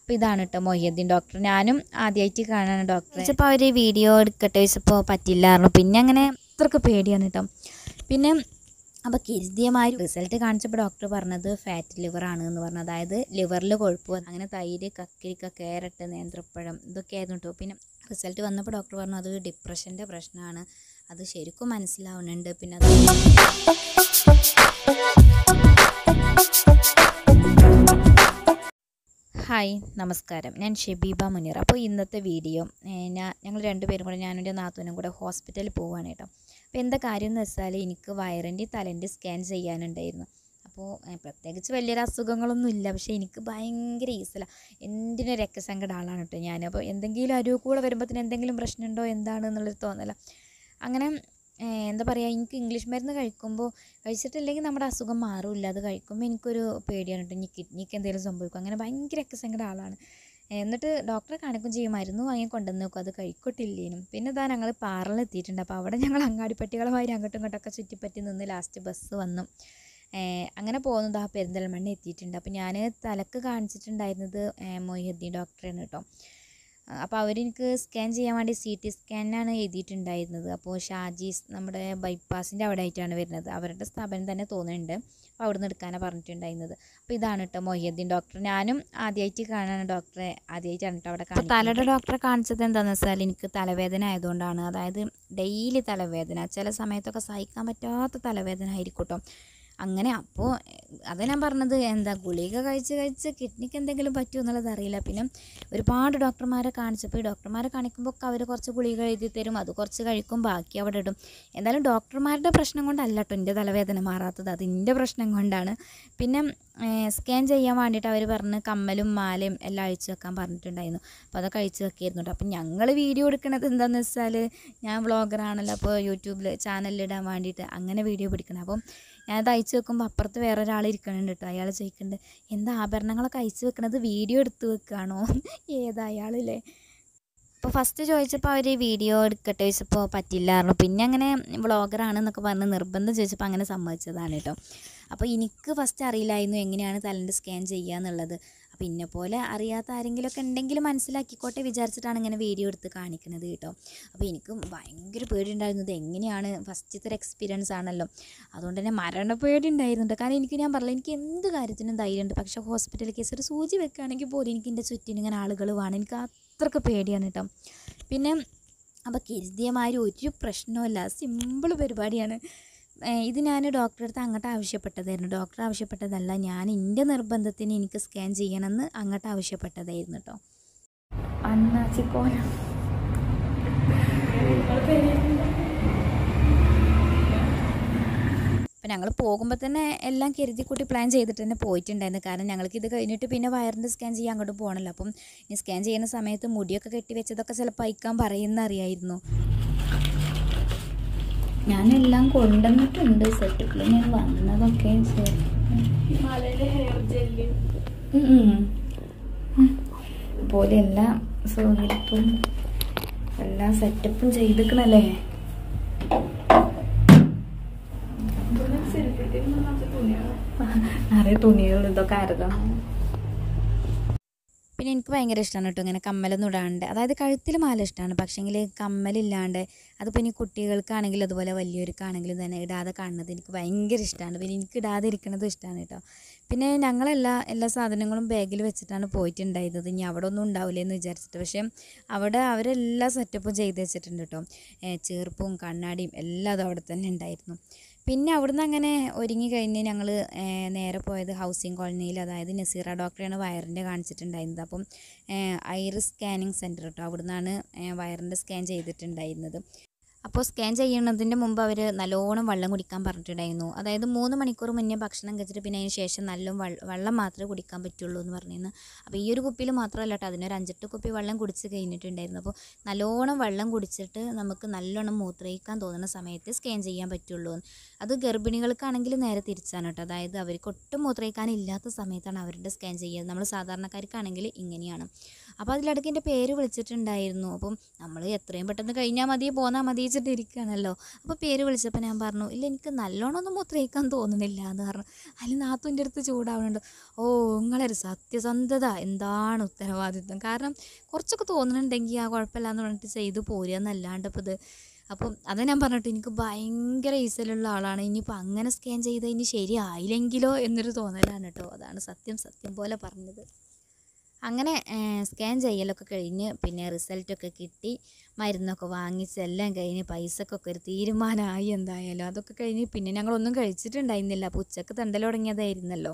അപ്പോൾ ഇതാണ് കേട്ടോ മൊഹിയദ്ദീൻ ഡോക്ടർ ഞാനും ആദ്യമായിട്ട് കാണാണ് ഡോക്ടറെ വെച്ചപ്പോൾ അവർ വീഡിയോ എടുക്കട്ടെ വെച്ചപ്പോൾ പറ്റില്ലായിരുന്നു പിന്നെ അങ്ങനെ അത്രക്ക് പേടിയാണ് കേട്ടോ പിന്നെ അപ്പോൾ കരുതിയമാര് റിസൾട്ട് കാണിച്ചപ്പോൾ ഡോക്ടർ പറഞ്ഞത് ഫാറ്റ് ലിവർ ആണ് എന്ന് പറഞ്ഞു അതായത് ലിവറിൽ കൊഴുപ്പ് വന്നു. അങ്ങനെ തൈര് കക്കിരിക്ക ക്യാരറ്റ് നേന്ത്രപ്പഴം ഇതൊക്കെയായിരുന്നു കേട്ടോ പിന്നെ റിസൾട്ട് വന്നപ്പോൾ ഡോക്ടർ പറഞ്ഞു അത് ഡിപ്രഷൻ്റെ പ്രശ്നമാണ് അത് ശരിക്കും മനസ്സിലാവുന്നുണ്ട് പിന്നെ അത് ഹായ് നമസ്കാരം ഞാൻ ഷെബീബ മുനീർ അപ്പോൾ ഇന്നത്തെ വീഡിയോ ഏഹ്, ഞാൻ ഞങ്ങൾ രണ്ടുപേരും കൂടെ ഞാനും എൻ്റെ നാത്തൂനും കൂടെ ഹോസ്പിറ്റലിൽ പോവുകയാണ് കേട്ടോ അപ്പോൾ എന്താ കാര്യം എന്ന് വെച്ചാൽ എനിക്ക് വയറിൻ്റെ തലൻ്റെ സ്കാൻ ചെയ്യാനുണ്ടായിരുന്നു അപ്പോൾ ഏഹ്, പ്രത്യേകിച്ച് വലിയൊരു അസുഖങ്ങളൊന്നും ഇല്ല പക്ഷേ എനിക്ക് ഭയങ്കര ഈസല എന്തിനും രക്തസങ്കട ആളാണ് കേട്ടോ ഞാൻ അപ്പോൾ എന്തെങ്കിലും അരുവ് കൂടെ വരുമ്പോഴത്തേന് എന്തെങ്കിലും പ്രശ്നമുണ്ടോ എന്താണ് എന്നുള്ളൊരു തോന്നല അങ്ങനെ ഏഹ്, എന്താ പറയുക എനിക്ക് ഇംഗ്ലീഷ് മരുന്ന് കഴിക്കുമ്പോൾ കഴിച്ചിട്ടില്ലെങ്കിൽ നമ്മുടെ അസുഖം മാറില്ല അത് കഴിക്കുമ്പോൾ എനിക്കൊരു പേടിയാണ് കേട്ടോ ഇനി കിഡ്നിക്ക് എന്തെങ്കിലും സംഭവിക്കും അങ്ങനെ ഭയങ്കര രക്തസങ്കട ആളാണ് എന്നിട്ട് ഡോക്ടറെ കാണിക്കും ചെയ്യും മരുന്ന് വാങ്ങി കൊണ്ടുവന്ന് നോക്കും അത് കഴിക്കൊട്ടില്ലേനും പിന്നെ ഇതാ ഞങ്ങൾ പാറലെത്തിയിട്ടുണ്ട് അപ്പോൾ അവിടെ ഞങ്ങൾ അങ്ങാടിപ്പട്ടികളുമായി അങ്ങോട്ടും ഇങ്ങോട്ടൊക്കെ ചുറ്റിപ്പറ്റി നിന്ന് ലാസ്റ്റ് ബസ് വന്നു ഏഹ് അങ്ങനെ പോകുന്നത് ആ പെരിന്തൽമണ്ണ എത്തിയിട്ടുണ്ട് അപ്പോൾ ഞാൻ തലക്ക് കാണിച്ചിട്ടുണ്ടായിരുന്നത് ഏഹ് മൊഹിയുദ്ദീൻ ഡോക്ടറെയാണ് കേട്ടോ അപ്പോൾ അവരെനിക്ക് സ്കാൻ ചെയ്യാൻ വേണ്ടി സി ടി സ്കാനാണ് എഴുതിയിട്ടുണ്ടായിരുന്നത് അപ്പോൾ ഷാജീസ് നമ്മുടെ ബൈപ്പാസിൻ്റെ അവിടെ ആയിട്ടാണ് വരുന്നത് അവരുടെ സ്ഥാപനം തന്നെ തോന്നുന്നുണ്ട് അപ്പോൾ അവിടെ നിന്ന് എടുക്കാനാണ് പറഞ്ഞിട്ടുണ്ടായിരുന്നത് അപ്പോൾ ഇതാണ് കേട്ടോ മൊഹിയുദ്ദീൻ ഡോക്ടർ ഞാനും ആദ്യമായിട്ട് കാണാണ് ഡോക്ടറെ ആദ്യമായിട്ടാണ് കേട്ടോ അവിടെ കാണുന്നത് തലയുടെ ഡോക്ടറെ കാണിച്ചത് എന്താണെന്ന് വെച്ചാൽ എനിക്ക് തലവേദന ആയതുകൊണ്ടാണ് അതായത് ഡെയിലി തലവേദന ചില സമയത്തൊക്കെ സഹിക്കാൻ പറ്റാത്ത തലവേദന ആയിരിക്കും കേട്ടോ അങ്ങനെ അപ്പോൾ അത് ഞാൻ പറഞ്ഞത് എന്താ ഗുളിക കഴിച്ച് കഴിച്ച് കിഡ്നിക്ക് എന്തെങ്കിലും പറ്റുമോ എന്നുള്ളത് അറിയില്ല പിന്നെ ഒരുപാട് ഡോക്ടർമാരെ കാണിച്ചപ്പോൾ ഈ ഡോക്ടർമാരെ കാണിക്കുമ്പോൾ ഒക്കെ അവർ കുറച്ച് ഗുളിക എഴുതി തരും അത് കുറച്ച് കഴിക്കും ബാക്കി അവിടെ ഇടും എന്തായാലും ഡോക്ടർമാരുടെ പ്രശ്നം കൊണ്ടല്ല കേട്ടോ എൻ്റെ തലവേദന മാറാത്തത് അത് എൻ്റെ പ്രശ്നം കൊണ്ടാണ് പിന്നെ സ്കാൻ ചെയ്യാൻ വേണ്ടിയിട്ട് അവർ പറഞ്ഞ് കമ്മലും മാലയും എല്ലാം അഴിച്ചു വെക്കാൻ പറഞ്ഞിട്ടുണ്ടായിരുന്നു അപ്പോൾ അതൊക്കെ അഴിച്ചു വെക്കായിരുന്നു കേട്ടോ അപ്പം ഞങ്ങൾ വീഡിയോ എടുക്കണത് എന്താണെന്ന് വെച്ചാൽ ഞാൻ വ്ളോഗറാണല്ലോ അപ്പോൾ യൂട്യൂബിൽ ചാനലിലിടാൻ വേണ്ടിയിട്ട് അങ്ങനെ വീഡിയോ പിടിക്കണം അപ്പം ഞാനത് അയച്ചു വെക്കുമ്പോൾ അപ്പുറത്ത് വേറെ ഒരാൾ ഇരിക്കണുണ്ട് കേട്ടോ അയാൾ ചോദിക്കുന്നുണ്ട് എന്താ ആഭരണങ്ങളൊക്കെ അയച്ചു വെക്കണത് വീഡിയോ എടുത്ത് വെക്കുകയാണോ ഏതാ അയാളില്ലേ അപ്പോൾ ഫസ്റ്റ് ചോദിച്ചപ്പോൾ അവർ വീഡിയോ എടുക്കട്ടെ ചോദിച്ചപ്പോൾ പറ്റില്ലായിരുന്നു പിന്നെ അങ്ങനെ വ്ളോഗറാണെന്നൊക്കെ പറഞ്ഞ് നിർബന്ധം ചോദിച്ചപ്പോൾ അങ്ങനെ സമ്മതിച്ചതാണ് കേട്ടോ അപ്പോൾ എനിക്ക് ഫസ്റ്റ് അറിയില്ലായിരുന്നു എങ്ങനെയാണ് തലൻ്റെ സ്കാൻ ചെയ്യുക എന്നുള്ളത് അപ്പോൾ ഇന്നെ പോലെ അറിയാത്ത ആരെങ്കിലുമൊക്കെ ഉണ്ടെങ്കിൽ മനസ്സിലാക്കിക്കോട്ടെ വിചാരിച്ചിട്ടാണ് ഇങ്ങനെ വീഡിയോ എടുത്ത് കാണിക്കുന്നത് കേട്ടോ അപ്പോൾ എനിക്ക് ഭയങ്കര പേടിയുണ്ടായിരുന്നു ഇത് എങ്ങനെയാണ് ഫസ്റ്റത്തെ ഒരു എക്സ്പീരിയൻസ് ആണല്ലോ അതുകൊണ്ട് തന്നെ മരണ പേടി ഉണ്ടായിരുന്നുണ്ട് കാരണം എനിക്ക് ഞാൻ പറഞ്ഞില്ല എനിക്ക് എന്ത് കാര്യത്തിനും ധൈര്യമുണ്ട് പക്ഷേ ഹോസ്പിറ്റൽ കേസ് ഒരു സൂചി വെക്കുകയാണെങ്കിൽ പോലും എനിക്ക് എൻ്റെ ചുറ്റിനും ഇങ്ങനെ ആളുകൾ വേണം എനിക്ക് അത്രക്ക് പേടിയാണ് കേട്ടോ പിന്നെ അപ്പോൾ കരുതിയമാതിരി ഒരു പ്രശ്നവുമില്ല സിമ്പിൾ പരിപാടിയാണ് ഏഹ് ഇത് ഞാൻ ഡോക്ടറെ അടുത്ത് അങ്ങോട്ട് ആവശ്യപ്പെട്ടതായിരുന്നു ഡോക്ടർ ആവശ്യപ്പെട്ടതല്ല ഞാൻ എൻ്റെ നിർബന്ധത്തിന് എനിക്ക് സ്കാൻ ചെയ്യണമെന്ന് അങ്ങോട്ട് ആവശ്യപ്പെട്ടതായിരുന്നു കേട്ടോ അണ്ണാച്ചിക്കോലം അപ്പം ഞങ്ങൾ പോകുമ്പോൾ തന്നെ എല്ലാം കരുതി കൂട്ടി പ്ലാൻ ചെയ്തിട്ട് തന്നെ പോയിട്ടുണ്ടായിരുന്നു കാരണം ഞങ്ങൾക്ക് ഇത് കഴിഞ്ഞിട്ട് പിന്നെ വയറിൻ്റെ സ്കാൻ ചെയ്യാൻ അങ്ങോട്ട് പോകണമല്ലോ അപ്പം ഈ സ്കാൻ ചെയ്യുന്ന സമയത്ത് മുടിയൊക്കെ കെട്ടി വെച്ചതൊക്കെ ചിലപ്പോൾ അയക്കാൻ പറയുന്ന അറിയായിരുന്നു ഞാനെല്ലാം കൊണ്ടുവന്നിട്ടുണ്ട് സെറ്റപ്പിൽ ഞാൻ വന്നതൊക്കെ പോലെ എല്ലാ സൗകര്യത്തും എല്ലാ സെറ്റപ്പും ചെയ്തിക്കണല്ലേ നിറയെ തുണികൾ ഇതൊക്കെ ആരതാണ് പിന്നെ എനിക്ക് ഭയങ്കര ഇഷ്ടമാണ് കേട്ടോ ഇങ്ങനെ കമ്മലൊന്നും ഇടാണ്ട് അതായത് കഴുത്തിൽ മാല ഇഷ്ടമാണ് പക്ഷേങ്കിൽ കമ്മലില്ലാണ്ട് അതിപ്പോൾ ഇനി കുട്ടികൾക്കാണെങ്കിലും അതുപോലെ വലിയവർക്കാണെങ്കിലും തന്നെ ഇടാതെ കാണുന്നത് എനിക്ക് ഭയങ്കര ഇഷ്ടമാണ് പിന്നെ എനിക്ക് ഇടാതെ ഇരിക്കുന്നതും ഇഷ്ടമാണ് കേട്ടോ പിന്നെ ഞങ്ങളെല്ലാ എല്ലാ സാധനങ്ങളും ബാഗിൽ വെച്ചിട്ടാണ് പോയിട്ടുണ്ടായിരുന്നത് ഇനി അവിടെ ഒന്നും ഉണ്ടാവില്ല എന്ന് വിചാരിച്ചിട്ട് പക്ഷേ അവിടെ അവരെല്ലാ സെറ്റപ്പും ചെയ്ത് വെച്ചിട്ടുണ്ട് കേട്ടോ ഏഹ് ചെറുപ്പും കണ്ണാടിയും എല്ലാം അതും അവിടെ തന്നെ ഉണ്ടായിരുന്നു പിന്നെ അവിടുന്ന് അങ്ങനെ ഒരുങ്ങി കഴിഞ്ഞ് ഞങ്ങൾ നേരെ പോയത് ഹൗസിംഗ് കോളനിയിൽ അതായത് നസീറ ഡോക്ടറെയാണ് വയറിൻ്റെ കാണിച്ചിട്ടുണ്ടായിരുന്നത് അപ്പം ഐറിസ് സ്കാനിങ് സെൻറ്റർ കേട്ടോ അവിടുന്നാണ് വയറിൻ്റെ സ്കാൻ ചെയ്തിട്ടുണ്ടായിരുന്നത് അപ്പോൾ സ്കാൻ ചെയ്യുന്നതിൻ്റെ മുമ്പ് അവർ നല്ലോണം വെള്ളം കുടിക്കാൻ പറഞ്ഞിട്ടുണ്ടായിരുന്നു അതായത് മൂന്ന് മണിക്കൂർ മുന്നേ ഭക്ഷണം കഴിച്ചിട്ട് പിന്നെ അതിന് ശേഷം നല്ല വെള്ളം മാത്രമേ കുടിക്കാൻ പറ്റുള്ളൂ എന്ന് പറഞ്ഞിരുന്നു അപ്പോൾ ഈ ഒരു കുപ്പിയിൽ മാത്രമല്ല കേട്ടോ അതിനൊരു അഞ്ചെട്ട് കുപ്പി വെള്ളം കുടിച്ച് കഴിഞ്ഞിട്ടുണ്ടായിരുന്നു അപ്പോൾ നല്ലോണം വെള്ളം കുടിച്ചിട്ട് നമുക്ക് നല്ലോണം മൂത്രയിക്കാൻ തോന്നുന്ന സമയത്ത് സ്കാൻ ചെയ്യാൻ പറ്റുള്ളൂ എന്ന്. അത് ഗർഭിണികൾക്കാണെങ്കിൽ നേരെ തിരിച്ചാണ് കേട്ടോ അതായത് അവർക്ക് ഒട്ടും മൂത്രയിക്കാൻ ഇല്ലാത്ത സമയത്താണ് അവരുടെ സ്കാൻ ചെയ്യുക നമ്മൾ സാധാരണക്കാർക്കാണെങ്കിൽ ഇങ്ങനെയാണ് അപ്പോൾ അതിലിടയ്ക്ക് എൻ്റെ പേര് വിളിച്ചിട്ടുണ്ടായിരുന്നു അപ്പം നമ്മൾ എത്രയും പെട്ടെന്ന് കഴിഞ്ഞാൽ മതി പോന്നാൽ മതി വെച്ചിട്ട് ഇരിക്കുകയാണല്ലോ അപ്പോൾ പേര് വിളിച്ചപ്പോൾ ഞാൻ പറഞ്ഞു ഇല്ല എനിക്ക് നല്ലോണം ഒന്നും മൂത്രയിക്കാൻ തോന്നുന്നില്ല എന്ന് പറഞ്ഞു അതിൽ നാത്തൂൻ്റെ അടുത്ത് ചൂടാവുന്നുണ്ട് ഓ നിങ്ങളൊരു സത്യസന്ധത എന്താണ് ഉത്തരവാദിത്വം കാരണം കുറച്ചൊക്കെ തോന്നുന്നുണ്ടെങ്കിൽ ആ കുഴപ്പമില്ല എന്ന് പറഞ്ഞിട്ട് ചെയ്തു പോരുക എന്നല്ലാണ്ട് ഇപ്പോൾ ഇത് അപ്പം അതാ ഞാൻ പറഞ്ഞിട്ട് എനിക്ക് ഭയങ്കര ഈസലുള്ള ആളാണ് ഇനിയിപ്പോൾ അങ്ങനെ സ്കാൻ ചെയ്താൽ ഇനി ശരിയായില്ലെങ്കിലോ എന്നൊരു തോന്നലാണ് കേട്ടോ അതാണ് സത്യം സത്യം പോലെ പറഞ്ഞത് അങ്ങനെ സ്കാൻ ചെയ്യലൊക്കെ കഴിഞ്ഞ് പിന്നെ റിസൾട്ടൊക്കെ കിട്ടി മരുന്നൊക്കെ വാങ്ങിച്ച് എല്ലാം കഴിഞ്ഞ് പൈസക്കൊക്കെ ഒരു തീരുമാനമായി എന്തായാലും അതൊക്കെ കഴിഞ്ഞ് പിന്നെ ഞങ്ങളൊന്നും കഴിച്ചിട്ടുണ്ടായിരുന്നില്ല അപ്പോൾ ഉച്ചക്ക് തണ്ടൽ തുടങ്ങിയതായിരുന്നല്ലോ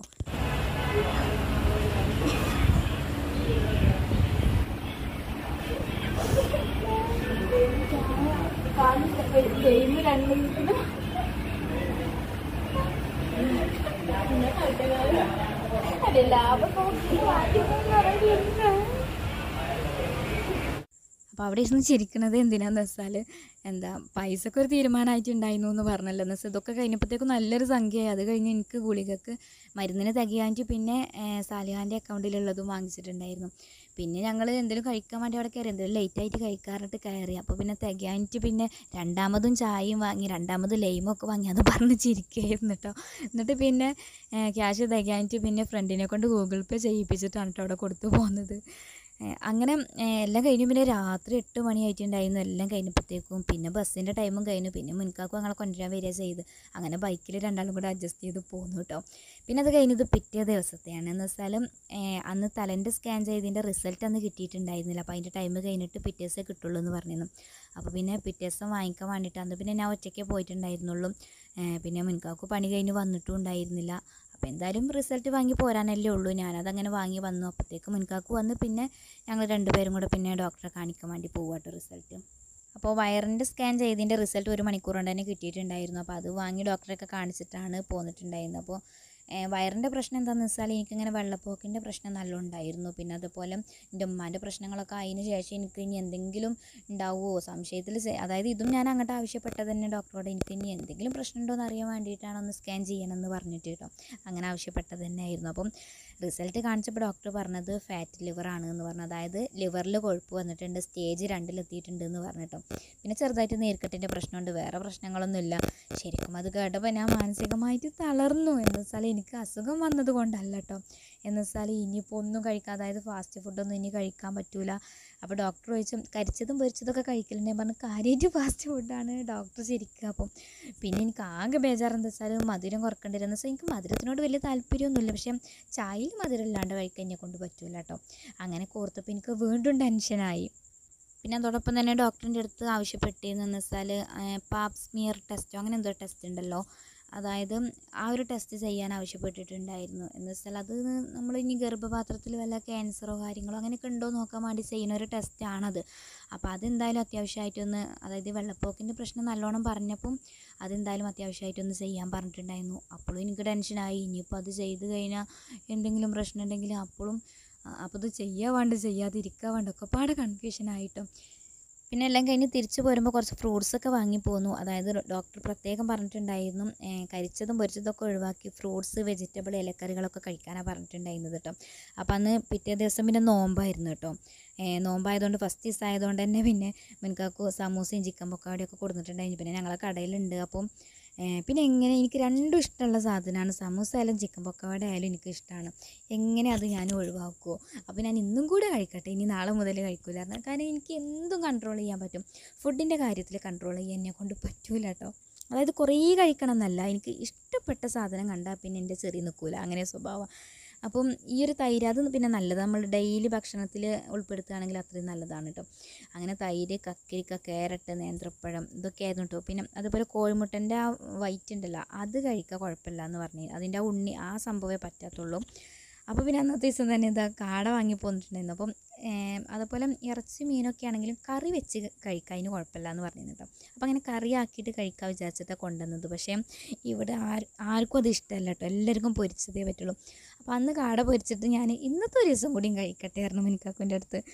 അപ്പോൾ അവിടെ ഇരുന്ന് ചിരിക്കണത് എന്തിനാന്ന് വെച്ചാൽ എന്താ പൈസക്ക് ഒരു തീരുമാനമായിട്ടുണ്ടായിരുന്നു എന്ന് പറഞ്ഞല്ലോ എന്ന് വെച്ചാൽ ഇതൊക്കെ കഴിഞ്ഞപ്പോഴത്തേക്കും നല്ലൊരു സംഖ്യയായി അത് കഴിഞ്ഞ് എനിക്ക് ഗുളികക്ക് മരുന്നിന് തികയാഞ്ഞിട്ട് പിന്നെ സാലിഹാൻ്റെ അക്കൗണ്ടിലുള്ളതും വാങ്ങിച്ചിട്ടുണ്ടായിരുന്നു പിന്നെ ഞങ്ങൾ എന്തെങ്കിലും കഴിക്കാൻ വേണ്ടി അവിടെ കയറി എന്തെങ്കിലും ലേറ്റായിട്ട് കഴിക്കാറിട്ട് കയറി അപ്പോൾ പിന്നെ തികയാഞ്ഞിട്ട് പിന്നെ രണ്ടാമതും ചായയും വാങ്ങി രണ്ടാമത് ലൈമും ഒക്കെ വാങ്ങി അത് പറഞ്ഞ് ചിരിക്കുകയായിരുന്നു കേട്ടോ എന്നിട്ട് പിന്നെ ക്യാഷ് തികയാഞ്ഞിട്ട് പിന്നെ ഫ്രണ്ടിനെ കൊണ്ട് ഗൂഗിൾ പേ ചെയ്യിപ്പിച്ചിട്ടാണ് കേട്ടോ അവിടെ കൊടുത്തു പോകുന്നത് ഏഹ് അങ്ങനെ ഏഹ് എല്ലാം കഴിഞ്ഞു പിന്നെ രാത്രി എട്ട് മണിയായിട്ടുണ്ടായിരുന്നു എല്ലാം കഴിഞ്ഞപ്പോഴത്തേക്കും പിന്നെ ബസ്സിൻ്റെ ടൈമും കഴിഞ്ഞു പിന്നെ മുൻകാക്കും ഞങ്ങളെ കൊണ്ടുവരാൻ വരിക ചെയ്ത് അങ്ങനെ ബൈക്കിൽ രണ്ടാളും കൂടെ അഡ്ജസ്റ്റ് ചെയ്ത് പോന്നു കേട്ടോ പിന്നെ അത് കഴിഞ്ഞത് പിറ്റേ ദിവസത്തെയാണ് എന്ന് വെച്ചാൽ ഏഹ് അന്ന് തലൻ്റെ സ്കാൻ ചെയ്തതിൻ്റെ റിസൾട്ട് അന്ന് കിട്ടിയിട്ടുണ്ടായിരുന്നില്ല അപ്പോൾ അതിൻ്റെ ടൈം കഴിഞ്ഞിട്ട് പിറ്റേ ദിവസമേ കിട്ടുള്ളൂ എന്ന് പറഞ്ഞിരുന്നു അപ്പോൾ പിന്നെ പിറ്റേ ദിവസം വാങ്ങിക്കാൻ വേണ്ടിയിട്ട് അന്ന് പിന്നെ ഞാൻ ഒറ്റയ്ക്കേ പോയിട്ടുണ്ടായിരുന്നുള്ളൂ ഏഹ് പിന്നെ മുൻകാക്ക് പണി കഴിഞ്ഞ് വന്നിട്ടും ഉണ്ടായിരുന്നില്ല അപ്പോൾ എന്തായാലും റിസൾട്ട് വാങ്ങി പോരാനല്ലേ ഉള്ളൂ ഞാനതങ്ങനെ വാങ്ങി വന്നു അപ്പോഴത്തേക്ക് മുൻകാക്ക് വന്ന് പിന്നെ ഞങ്ങൾ രണ്ടുപേരും കൂടെ പിന്നെ ഡോക്ടറെ കാണിക്കാൻ വേണ്ടി പോവാട്ടോ റിസൾട്ട് അപ്പോൾ വയറിൻ്റെ സ്കാൻ ചെയ്തതിൻ്റെ റിസൾട്ട് ഒരു മണിക്കൂർ കൊണ്ട് തന്നെ കിട്ടിയിട്ടുണ്ടായിരുന്നു അപ്പോൾ അത് വാങ്ങി ഡോക്ടറെയൊക്കെ കാണിച്ചിട്ടാണ് പോന്നിട്ടുണ്ടായിരുന്നത് അപ്പോൾ ഏഹ് വയറിൻ്റെ പ്രശ്നം എന്താണെന്ന് വെച്ചാൽ എനിക്കിങ്ങനെ വെള്ളപ്പോക്കിൻ്റെ പ്രശ്നം നല്ല ഉണ്ടായിരുന്നു പിന്നെ അതുപോലെ എൻ്റെ ഉമ്മാൻ്റെ പ്രശ്നങ്ങളൊക്കെ അതിന് ശേഷം എനിക്ക് ഇനി എന്തെങ്കിലും ഉണ്ടാവുമോ സംശയത്തിൽ ചെ- അതായത് ഇതും ഞാൻ അങ്ങോട്ട് ആവശ്യപ്പെട്ടത് തന്നെ ഡോക്ടറോട് എനിക്ക് ഇനി എന്തെങ്കിലും പ്രശ്നമുണ്ടോ എന്ന് അറിയാൻ വേണ്ടിയിട്ടാണ് ഒന്ന് സ്കാൻ ചെയ്യണമെന്ന് പറഞ്ഞിട്ട് കേട്ടോ അങ്ങനെ ആവശ്യപ്പെട്ടത് തന്നെയായിരുന്നു അപ്പം റിസൾട്ട് കാണിച്ചപ്പോൾ ഡോക്ടർ പറഞ്ഞത് ഫാറ്റ് ലിവർ ആണ് എന്ന് പറഞ്ഞു അതായത് ലിവറിൽ കൊഴുപ്പ് വന്നിട്ടുണ്ട് സ്റ്റേജ് രണ്ടിലെത്തിയിട്ടുണ്ട് എന്ന് പറഞ്ഞിട്ടോ പിന്നെ ചെറുതായിട്ട് നീർക്കെട്ടിൻ്റെ പ്രശ്നമുണ്ട് വേറെ പ്രശ്നങ്ങളൊന്നുമില്ല ശരിക്കും അത് കേട്ടപ്പോൾ ഞാൻ മാനസികമായിട്ട് തളർന്നു എന്ന് വെച്ചാൽ എനിക്ക് അസുഖം വന്നത് കൊണ്ടല്ല കേട്ടോ എന്ന് വെച്ചാൽ ഇനിയിപ്പോൾ ഒന്നും കഴിക്കാൻ അതായത് ഫാസ്റ്റ് ഫുഡൊന്നും ഇനി കഴിക്കാൻ പറ്റൂല അപ്പോൾ ഡോക്ടർ ചോദിച്ചു കരിച്ചതും പൊരിച്ചതൊക്കെ കഴിക്കലുണ്ട് ഞാൻ പറഞ്ഞു കാര്യമായിട്ട് ഫാസ്റ്റ് ഫുഡാണ് ഡോക്ടർ ശരിക്കും അപ്പം പിന്നെ എനിക്ക് ആകെ ബേജാറ് എന്താ വെച്ചാൽ മധുരം കുറക്കേണ്ടി വരും എന്ന് വെച്ചാൽ എനിക്ക് മധുരത്തിനോട് വലിയ താല്പര്യമൊന്നുമില്ല പക്ഷേ ചായയിൽ മധുരം ഇല്ലാണ്ട് കഴിക്കാൻ എന്നെ കൊണ്ട് പറ്റൂല കേട്ടോ അങ്ങനെ കോർത്തപ്പോൾ എനിക്ക് വീണ്ടും ടെൻഷനായി പിന്നെ അതോടൊപ്പം തന്നെ ഡോക്ടറിൻ്റെ അടുത്ത് ആവശ്യപ്പെട്ടിരുന്നു വെച്ചാൽ പാപ്പ് സ്മിയർ ടെസ്റ്റോ അങ്ങനെ എന്തോ ടെസ്റ്റ് ഉണ്ടല്ലോ അതായത് ആ ഒരു ടെസ്റ്റ് ചെയ്യാൻ ആവശ്യപ്പെട്ടിട്ടുണ്ടായിരുന്നു എന്ന് വെച്ചാൽ അത് നമ്മൾ ഇനി ഗർഭപാത്രത്തിൽ വല്ല ക്യാൻസറോ കാര്യങ്ങളോ അങ്ങനെയൊക്കെ ഉണ്ടോ എന്ന് നോക്കാൻ വേണ്ടി ചെയ്യുന്ന ഒരു ടെസ്റ്റാണത് അപ്പോൾ അതെന്തായാലും അത്യാവശ്യമായിട്ടൊന്ന് അതായത് വെള്ളപ്പോക്കിൻ്റെ പ്രശ്നം നല്ലോണം പറഞ്ഞപ്പം അതെന്തായാലും അത്യാവശ്യമായിട്ടൊന്ന് ചെയ്യാൻ പറഞ്ഞിട്ടുണ്ടായിരുന്നു അപ്പോഴും എനിക്ക് ടെൻഷനായി ഇനിയിപ്പോൾ അത് ചെയ്ത് കഴിഞ്ഞാൽ എന്തെങ്കിലും പ്രശ്നം ഉണ്ടെങ്കിൽ അപ്പോഴും അപ്പോൾ ഇത് ചെയ്യാൻ വേണ്ട ചെയ്യാതിരിക്കാൻ വേണ്ട ഒക്കെ പാടെ കൺഫ്യൂഷനായിട്ടും പിന്നെ എല്ലാം കഴിഞ്ഞ് തിരിച്ചു പോരുമ്പോൾ കുറച്ച് ഫ്രൂട്ട്സ് ഒക്കെ വാങ്ങി പോന്നു അതായത് ഡോക്ടർ പ്രത്യേകം പറഞ്ഞിട്ടുണ്ടായിരുന്നു ഏഹ് കരിച്ചതും പൊരിച്ചതൊക്കെ ഒഴിവാക്കി ഫ്രൂട്ട്സ് വെജിറ്റബിൾ ഇലക്കറികളൊക്കെ കഴിക്കാനാണ് പറഞ്ഞിട്ടുണ്ടായിരുന്നത് കേട്ടോ അപ്പോൾ അന്ന് പിറ്റേ ദിവസം പിന്നെ നോമ്പായിരുന്നു കേട്ടോ ഏഹ് നോമ്പായതുകൊണ്ട് ഫസ്റ്റ് ദിവസം ആയതുകൊണ്ട് തന്നെ പിന്നെ മുൻകാക്കു സമൂസയും ചിക്കൻ പൊക്കാടിയൊക്കെ കൊടുത്തിട്ടുണ്ടായിരുന്നു പിന്നെ ഞങ്ങളെ കടയിലുണ്ട് അപ്പം ഏഹ് പിന്നെ എങ്ങനെ എനിക്ക് രണ്ടും ഇഷ്ടമുള്ള സാധനമാണ് സമൂസ ആയാലും ചിക്കൻ പൊക്കവട ആയാലും എനിക്ക് ഇഷ്ടമാണ് എങ്ങനെ അത് ഞാൻ ഒഴിവാക്കുമോ അപ്പോൾ ഞാൻ ഇന്നും കൂടെ കഴിക്കട്ടെ ഇനി നാളെ മുതൽ കഴിക്കില്ല കാരണം എനിക്ക് എന്തും കൺട്രോൾ ചെയ്യാൻ പറ്റും ഫുഡിൻ്റെ കാര്യത്തിൽ കൺട്രോൾ ചെയ്യാൻ എന്നെ കൊണ്ട് പറ്റൂല കേട്ടോ അതായത് കുറേ കഴിക്കണം എന്നല്ല എനിക്ക് ഇഷ്ടപ്പെട്ട സാധനം കണ്ടാൽ പിന്നെ എൻ്റെ ചെറിയ നിൽക്കൂല അങ്ങനെ സ്വഭാവം അപ്പം ഈ ഒരു തൈര് അത് പിന്നെ നല്ലത് നമ്മൾ ഡെയിലി ഭക്ഷണത്തിൽ ഉൾപ്പെടുത്തുകയാണെങ്കിൽ അത്രയും നല്ലതാണ് കേട്ടോ അങ്ങനെ തൈര് കക്കരിക്ക ക്യാരറ്റ് നേന്ത്രപ്പഴം ഇതൊക്കെ ആയിരുന്നു കേട്ടോ പിന്നെ അതുപോലെ കോഴിമുട്ടൻ്റെ ആ വൈറ്റ് ഉണ്ടല്ലോ അത് കഴിക്കുക കുഴപ്പമില്ല എന്ന് പറഞ്ഞു അതിൻ്റെ ആ ഉണ്ണി ആ സംഭവമേ പറ്റാത്തുള്ളൂ അപ്പോൾ പിന്നെ അന്നത്തെ ദിവസം തന്നെ ഇതാ കാട വാങ്ങി പോന്നിട്ടുണ്ടായിരുന്നു അപ്പം ഏം, അതുപോലെ ഇറച്ചി മീനൊക്കെ ആണെങ്കിലും കറി വെച്ച് കഴിക്കാൻ അതിന് കുഴപ്പമില്ല എന്ന് പറഞ്ഞിരുന്നു കേട്ടോ അപ്പോൾ അങ്ങനെ കറി ആക്കിയിട്ട് കഴിക്കാൻ വിചാരിച്ചിട്ടാണ് കൊണ്ടുവന്നത് പക്ഷേ ഇവിടെ ആര് ആർക്കും അത് ഇഷ്ടമല്ല കേട്ടോ എല്ലാവർക്കും പൊരിച്ചതേ പറ്റുള്ളൂ അപ്പോൾ അന്ന് കാട പൊരിച്ചിട്ട് ഞാൻ ഇന്നത്തെ ഒരു ദിവസം കൂടിയും കഴിക്കട്ടെ ആയിരുന്നു മിനിക്കാക്കുൻ്റെ അടുത്ത്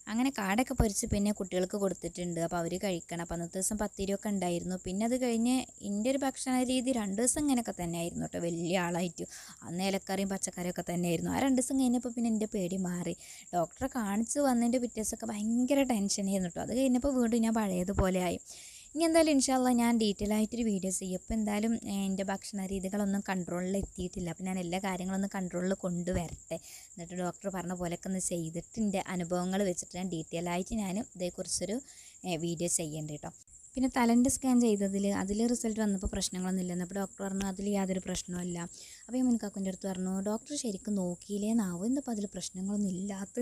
അങ്ങനെ കാടൊക്കെ പൊരിച്ച് പിന്നെ കുട്ടികൾക്ക് കൊടുത്തിട്ടുണ്ട് അപ്പോൾ അവർ കഴിക്കണം അപ്പോൾ അന്നത്തെ ദിവസം പത്തിരിയൊക്കെ ഉണ്ടായിരുന്നു പിന്നെ അത് കഴിഞ്ഞ് എൻ്റെ ഒരു ഭക്ഷണ രീതി രണ്ട് ദിവസം ഇങ്ങനെയൊക്കെ തന്നെയായിരുന്നു കേട്ടോ വലിയ ആളായിട്ട് അന്ന് ഇലക്കറിയും പച്ചക്കറിയൊക്കെ തന്നെയായിരുന്നു ആ രണ്ട് ദിവസം കഴിഞ്ഞപ്പോൾ പിന്നെ എൻ്റെ പേടി മാറി ഡോക്ടറെ കാണിച്ച് വന്നതിൻ്റെ പിറ്റേ ദിവസമൊക്കെ ഭയങ്കര ടെൻഷനായിരുന്നു കേട്ടോ അത് കഴിഞ്ഞപ്പോൾ വീണ്ടും ഞാൻ പഴയതുപോലെ ആയി ഇനി എന്തായാലും ഇൻഷാല്ല ഞാൻ ഡീറ്റെയിൽ ആയിട്ടൊരു വീഡിയോ ചെയ്യും അപ്പോൾ എന്തായാലും ഏഹ്, എൻ്റെ ഭക്ഷണ രീതികളൊന്നും കൺട്രോളിൽ എത്തിയിട്ടില്ല അപ്പോൾ ഞാൻ എല്ലാ കാര്യങ്ങളൊന്നും കൺട്രോളിൽ കൊണ്ടുവരട്ടെ എന്നിട്ട് ഡോക്ടർ പറഞ്ഞ പോലെയൊക്കെ ഒന്ന് ചെയ്തിട്ട് എൻ്റെ അനുഭവങ്ങൾ വെച്ചിട്ട് ഞാൻ ഡീറ്റെയിൽ ആയിട്ട് ഞാൻ ഇതേക്കുറിച്ചൊരു ഏഹ്, വീഡിയോ ചെയ്യേണ്ടി കേട്ടോ പിന്നെ തലൻ്റെ സ്കാൻ ചെയ്തതിൽ അതിൽ റിസൾട്ട് വന്നപ്പോൾ പ്രശ്നങ്ങളൊന്നും ഇല്ലെന്ന് അപ്പോൾ ഡോക്ടർ പറഞ്ഞു അതിൽ യാതൊരു പ്രശ്നവുമില്ല അപ്പോൾ ഈ മുൻകാക്കുൻ്റെ അടുത്ത് പറഞ്ഞു ഡോക്ടർ ശരിക്കും നോക്കിയില്ലേന്നാവും എന്നിപ്പോൾ അതിൽ പ്രശ്നങ്ങളൊന്നും ഇല്ലാത്ത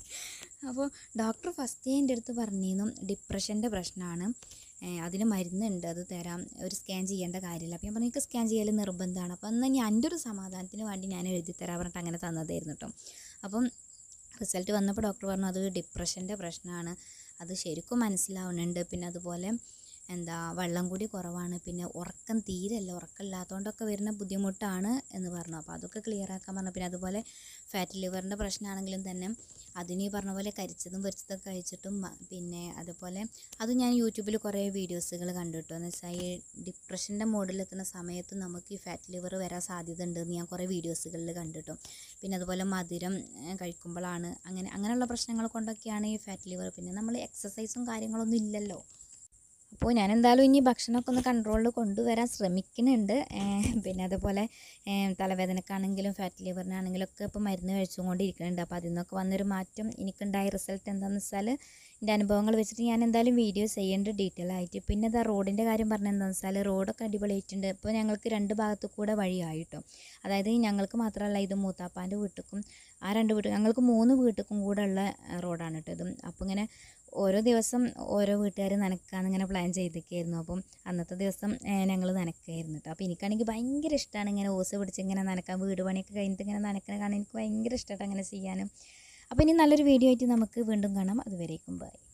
അപ്പോൾ ഡോക്ടർ ഫസ്റ്റ് എൻ്റെ അടുത്ത് പറഞ്ഞിരുന്നു ഡിപ്രഷൻ്റെ പ്രശ്നമാണ് ഏഹ് അതിന് മരുന്നുണ്ട് അത് തരാം ഒരു സ്കാൻ ചെയ്യേണ്ട കാര്യമില്ല അപ്പോൾ ഞാൻ പറഞ്ഞു എനിക്ക് സ്കാൻ ചെയ്യൽ നിർബന്ധമാണ് അപ്പോൾ എന്നാൽ ഞാൻ എൻ്റെ ഒരു സമാധാനത്തിന് വേണ്ടി ഞാൻ എഴുതി തരാൻ പറഞ്ഞിട്ട് അങ്ങനെ തന്നതായിരുന്നു കേട്ടോ അപ്പം റിസൾട്ട് വന്നപ്പോൾ ഡോക്ടർ പറഞ്ഞു അത് ഡിപ്രഷൻ്റെ പ്രശ്നമാണ് അത് ശരിക്കും മനസ്സിലാവുന്നുണ്ട് പിന്നെ അതുപോലെ എന്താ വെള്ളം കൂടി കുറവാണ് പിന്നെ ഉറക്കം തീരല്ല ഉറക്കമില്ലാത്തതുകൊണ്ടൊക്കെ വരുന്ന ബുദ്ധിമുട്ടാണ് എന്ന് പറഞ്ഞു അപ്പോൾ അതൊക്കെ ക്ലിയർ ആക്കാൻ പറഞ്ഞു പിന്നെ അതുപോലെ ഫാറ്റ് ലിവറിൻ്റെ പ്രശ്നമാണെങ്കിലും തന്നെ അതിന് ഈ പറഞ്ഞ പോലെ കരിച്ചതും പൊരിച്ചതൊക്കെ കഴിച്ചിട്ടും മ- പിന്നെ അതുപോലെ അത് ഞാൻ യൂട്യൂബിൽ കുറേ വീഡിയോസുകൾ കണ്ടു കേട്ടോ എന്ന് വെച്ചാൽ ഈ ഡിപ്രഷൻ്റെ മോഡിലെത്തുന്ന സമയത്ത് നമുക്ക് ഈ ഫാറ്റ് ലിവർ വരാൻ സാധ്യത ഉണ്ടെന്ന് ഞാൻ കുറേ വീഡിയോസുകളിൽ കണ്ടിട്ടു പിന്നെ അതുപോലെ മധുരം ഏഹ്, കഴിക്കുമ്പോഴാണ് അങ്ങനെ അങ്ങനെയുള്ള പ്രശ്നങ്ങൾ കൊണ്ടൊക്കെയാണ് ഈ ഫാറ്റ് ലിവർ പിന്നെ നമ്മൾ എക്സസൈസും കാര്യങ്ങളൊന്നും ഇല്ലല്ലോ അപ്പോൾ ഞാൻ എന്തായാലും ഇനി ഭക്ഷണമൊക്കെ ഒന്ന് കൺട്രോളിൽ കൊണ്ടുവരാൻ ശ്രമിക്കുന്നുണ്ട് ഏഹ് പിന്നെ അതുപോലെ ഏഹ് തലവേദനക്കാണെങ്കിലും ഫാറ്റ് ലിവറിനാണെങ്കിലും ഒക്കെ ഇപ്പോൾ മരുന്ന് കഴിച്ചുകൊണ്ടിരിക്കുന്നുണ്ട് അപ്പോൾ അതിൽ നിന്നൊക്കെ വന്നൊരു മാറ്റം എനിക്കുണ്ടായ റിസൾട്ട് എന്താണെന്ന് വെച്ചാൽ എൻ്റെ അനുഭവങ്ങൾ വെച്ചിട്ട് ഞാൻ എന്തായാലും വീഡിയോ ചെയ്യേണ്ട ഡീറ്റെയിൽ ആയിട്ട് പിന്നെ അത് റോഡിൻ്റെ കാര്യം പറഞ്ഞത് എന്താണെന്ന് വെച്ചാൽ റോഡൊക്കെ അടിപൊളിയായിട്ടുണ്ട് ഇപ്പോൾ ഞങ്ങൾക്ക് രണ്ട് ഭാഗത്തു കൂടെ വഴിയായിട്ടോ അതായത് ഞങ്ങൾക്ക് മാത്രമല്ല ഇത് മൂത്താപ്പാൻ്റെ വീട്ടിലും ആ രണ്ട് വീട്ടിൽ ഞങ്ങൾക്ക് മൂന്ന് വീട്ടിലും കൂടെ ഉള്ള റോഡാണ് കേട്ടോ ഇതും അപ്പോൾ ഇങ്ങനെ ഓരോ ദിവസം ഓരോ വീട്ടുകാർ നനക്കാന്ന് ഇങ്ങനെ പ്ലാൻ ചെയ്തൊക്കെയായിരുന്നു അപ്പം അന്നത്തെ ദിവസം ഞങ്ങൾ നനക്കായിരുന്നു കേട്ടോ അപ്പോൾ എനിക്കാണെങ്കിൽ ഭയങ്കര ഇഷ്ടമാണ് ഇങ്ങനെ ഓസ് പിടിച്ച് ഇങ്ങനെ നനക്കാൻ വീട് പണിയൊക്കെ കഴിഞ്ഞിട്ട് ഇങ്ങനെ നനക്കണ കാണാൻ എനിക്ക് ഭയങ്കര ഇഷ്ടമായിട്ട് അങ്ങനെ ചെയ്യാനും അപ്പോൾ ഇനി നല്ലൊരു വീഡിയോ ആയിട്ട് നമുക്ക് വീണ്ടും കാണാം അതുവരേക്കും ബൈ